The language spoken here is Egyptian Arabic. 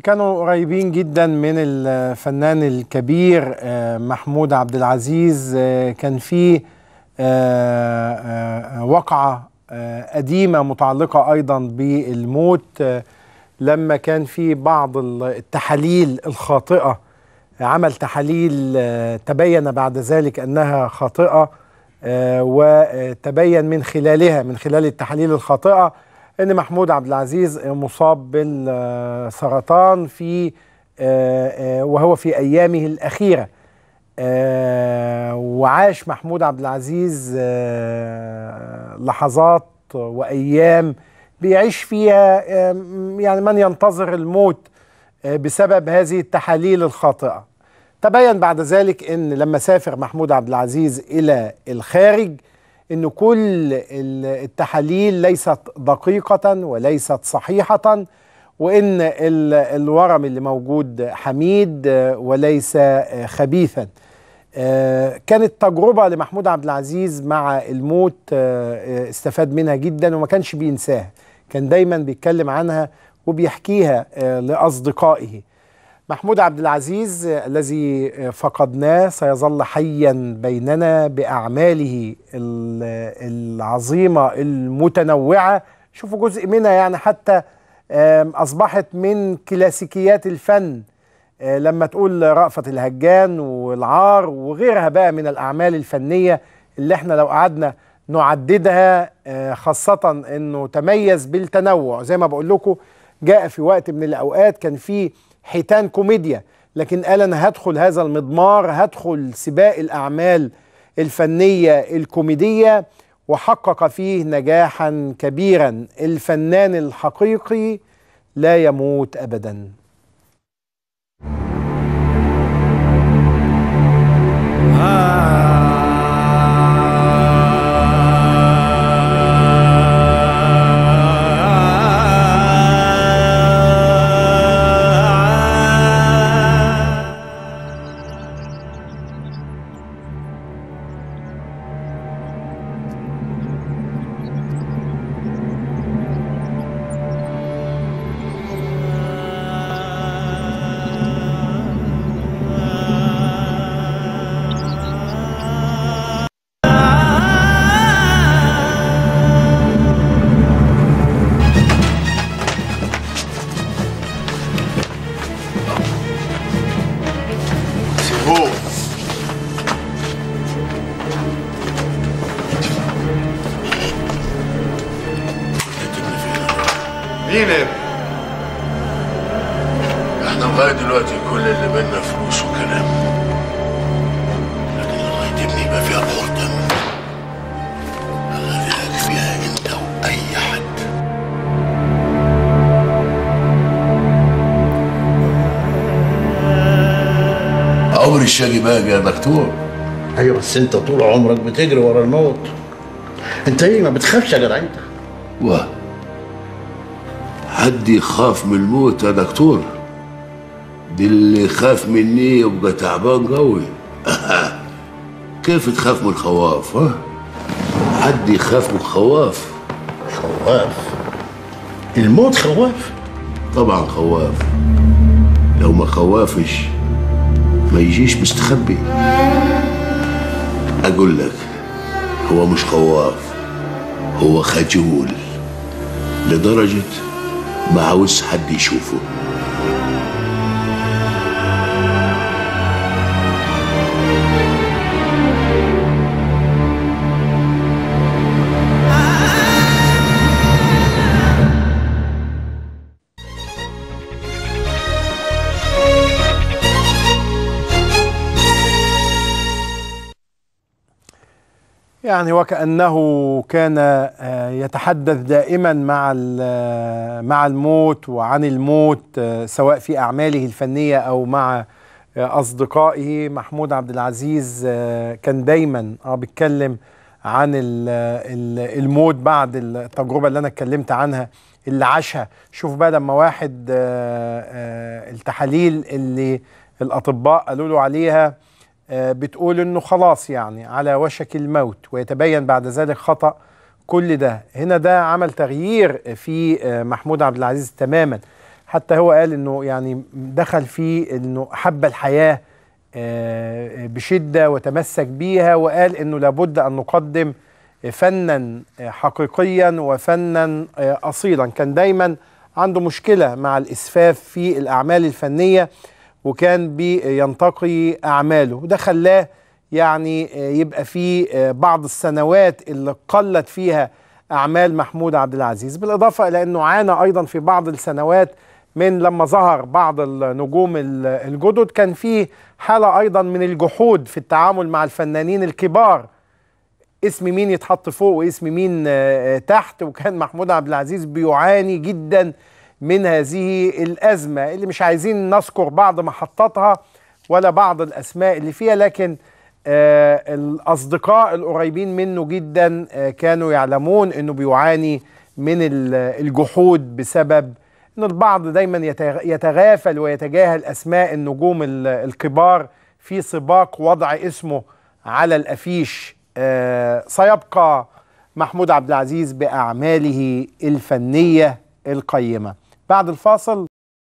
كانوا قريبين جدا من الفنان الكبير آه، محمود عبد العزيز آه، كان في آه، آه، وقعة آه، قديمة متعلقة أيضا بالموت آه، لما كان في بعض التحاليل الخاطئة عمل تحاليل آه، تبين بعد ذلك أنها خاطئة آه، وتبين من خلالها من خلال التحاليل الخاطئة ان محمود عبد العزيز مصاب بالسرطان في آه، آه، وهو في ايامه الاخيره آه، وعاش محمود عبد العزيز آه، لحظات وايام بيعيش فيها آه، يعني من ينتظر الموت آه، بسبب هذه التحاليل الخاطئه تبين بعد ذلك ان لما سافر محمود عبد العزيز الى الخارج ان كل ال- التحاليل ليست دقيقة وليست صحيحة وان ال- الورم اللي موجود حميد آه، وليس آه، خبيثا آه، كانت تجربة لمحمود عبد العزيز مع الموت آه، آه، استفاد منها جدا وما كانش بينساها كان دايما بيتكلم عنها وبيحكيها آه، لأصدقائه محمود عبد العزيز آه، الذي آه، فقدناه سيظل حيا بيننا باعماله ال- العظيمه المتنوعه شوفوا جزء منها يعني حتى آم، اصبحت من كلاسيكيات الفن آه، لما تقول رأفت الهجان والعار وغيرها بقى من الاعمال الفنيه اللي احنا لو قعدنا نعددها آه، خاصه انه تميز بالتنوع زي ما بقول لكم جاء في وقت من الاوقات كان في حيتان كوميديا لكن قال انا هدخل هذا المضمار هدخل سباق الاعمال الفنيه الكوميديه وحقق فيه نجاحا كبيرا الفنان الحقيقي لا يموت ابدا سيبوه مين يا ابني؟ احنا لغايه دلوقتي كل اللي بينا فلوس وكلام لكن لغايه ابني يبقى فيها بحور دم هغرقك فيها انت واي حد عمر الشاقي باقي يا دكتور ايوه بس انت طول عمرك بتجري ورا الموت انت ايه ما بتخافش يا جدع انت و حد يخاف من الموت يا دكتور دي اللي يخاف مني يبقى تعبان قوي كيف تخاف من الخواف ها حد يخاف من الخواف خواف الموت خواف طبعا خواف لو ما خوافش ما يجيش مستخبي اقول لك هو مش خواف هو خجول لدرجة ما عاوز حد يشوفه يعني وكأنه كان آه، يتحدث دائما مع ال- مع الموت وعن الموت آه، سواء في أعماله الفنية أو مع آه، أصدقائه محمود عبد العزيز آه، كان دايما اه بيتكلم عن ال- ال- الموت بعد التجربة اللي أنا اتكلمت عنها اللي عاشها شوف بقى لما واحد آه، آه، التحاليل اللي الأطباء قالوا له عليها آه، بتقول انه خلاص يعني على وشك الموت ويتبين بعد ذلك خطأ كل ده هنا ده عمل تغيير في آه، محمود عبد العزيز تماما حتى هو قال انه يعني دخل في انه حب الحياه آه، بشده وتمسك بيها وقال انه لابد ان نقدم فنا حقيقيا وفنا آه، اصيلا كان دايما عنده مشكله مع الاسفاف في الاعمال الفنيه وكان بينتقي اعماله وده خلاه يعني آه، يبقى في آه، بعض السنوات اللي قلت فيها اعمال محمود عبد العزيز بالاضافه الى انه عانى ايضا في بعض السنوات من لما ظهر بعض النجوم ال- الجدد كان في حاله ايضا من الجحود في التعامل مع الفنانين الكبار اسم مين يتحط فوق واسم مين آه، آه، تحت وكان محمود عبد العزيز بيعاني جدا من هذه الازمه اللي مش عايزين نذكر بعض محطاتها ولا بعض الاسماء اللي فيها لكن آه الاصدقاء القريبين منه جدا آه كانوا يعلمون انه بيعاني من ال- الجحود بسبب ان البعض دايما يتغ- يتغافل ويتجاهل اسماء النجوم ال- الكبار في سباق وضع اسمه على الافيش آه سيبقى محمود عبد العزيز باعماله الفنيه القيمه بعد الفاصل